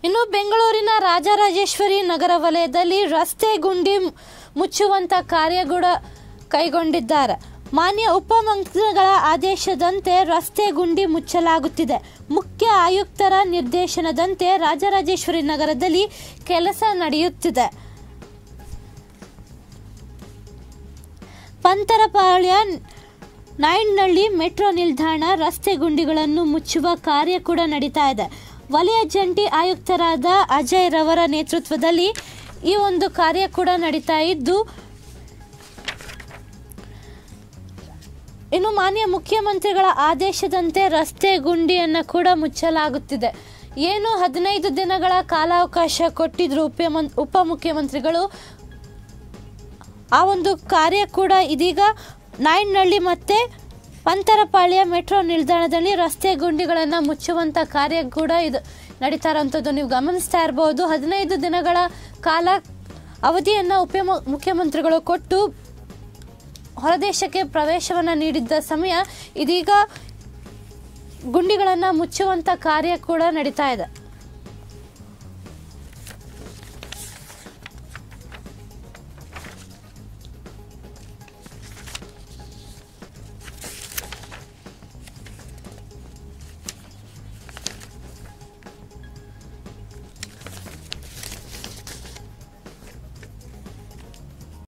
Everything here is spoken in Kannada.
ಇನ್ನು ಬೆಂಗಳೂರಿನ ರಾಜರಾಜೇಶ್ವರಿ ನಗರ ವಲಯದಲ್ಲಿ ರಸ್ತೆ ಗುಂಡಿ ಮುಚ್ಚುವಂತ ಕಾರ್ಯ ಕೂಡ ಕೈಗೊಂಡಿದ್ದಾರೆ ಮಾನ್ಯ ಉಪಮಂತ್ರಿಗಳ ಆದೇಶದಂತೆ ರಸ್ತೆ ಗುಂಡಿ ಮುಚ್ಚಲಾಗುತ್ತಿದೆ ಮುಖ್ಯ ಆಯುಕ್ತರ ನಿರ್ದೇಶನದಂತೆ ರಾಜರಾಜೇಶ್ವರಿ ನಗರದಲ್ಲಿ ಕೆಲಸ ನಡೆಯುತ್ತಿದೆ ಪಂತರಪಾಳ್ಯ ನಾಯಂಡಹಳ್ಳಿ ಮೆಟ್ರೋ ನಿಲ್ದಾಣ ರಸ್ತೆ ಗುಂಡಿಗಳನ್ನು ಮುಚ್ಚುವ ಕಾರ್ಯ ಕೂಡ ನಡೀತಾ ಇದೆ ವಲಯ ಜಂಟಿ ಆಯುಕ್ತರಾದ ಅಜಯ್ ರವರ ನೇತೃತ್ವದಲ್ಲಿ ಈ ಒಂದು ಕಾರ್ಯ ಕೂಡ ನಡೀತಾ ಇದ್ದು ಇನ್ನು ಮಾನ್ಯ ಮುಖ್ಯಮಂತ್ರಿಗಳ ಆದೇಶದಂತೆ ರಸ್ತೆ ಗುಂಡಿಯನ್ನು ಕೂಡ ಮುಚ್ಚಲಾಗುತ್ತಿದೆ ಏನು ಹದಿನೈದು ದಿನಗಳ ಕಾಲಾವಕಾಶ ಕೊಟ್ಟಿದ್ರು ಉಪಮನ್ ಉಪಮುಖ್ಯಮಂತ್ರಿಗಳು ಆ ಒಂದು ಕಾರ್ಯ ಕೂಡ ಇದೀಗ ನಾಯಂಡಹಳ್ಳಿ ಮತ್ತು ಪಂತರಪಾಳ್ಯ ಮೆಟ್ರೋ ನಿಲ್ದಾಣದಲ್ಲಿ ರಸ್ತೆ ಗುಂಡಿಗಳನ್ನು ಮುಚ್ಚುವಂಥ ಕಾರ್ಯ ಕೂಡ ಇದು ನಡೀತಾ ಇರೋಂಥದ್ದು ನೀವು ಗಮನಿಸ್ತಾ ಇರ್ಬೋದು ಹದಿನೈದು ದಿನಗಳ ಕಾಲ ಅವಧಿಯನ್ನು ಉಪ ಮುಖ್ಯಮಂತ್ರಿಗಳು ಕೊಟ್ಟು ಹೊರದೇಶಕ್ಕೆ ಪ್ರವೇಶವನ್ನು ನೀಡಿದ್ದ ಸಮಯ ಇದೀಗ ಗುಂಡಿಗಳನ್ನು ಮುಚ್ಚುವಂಥ ಕಾರ್ಯ ಕೂಡ ನಡೀತಾ ಇದೆ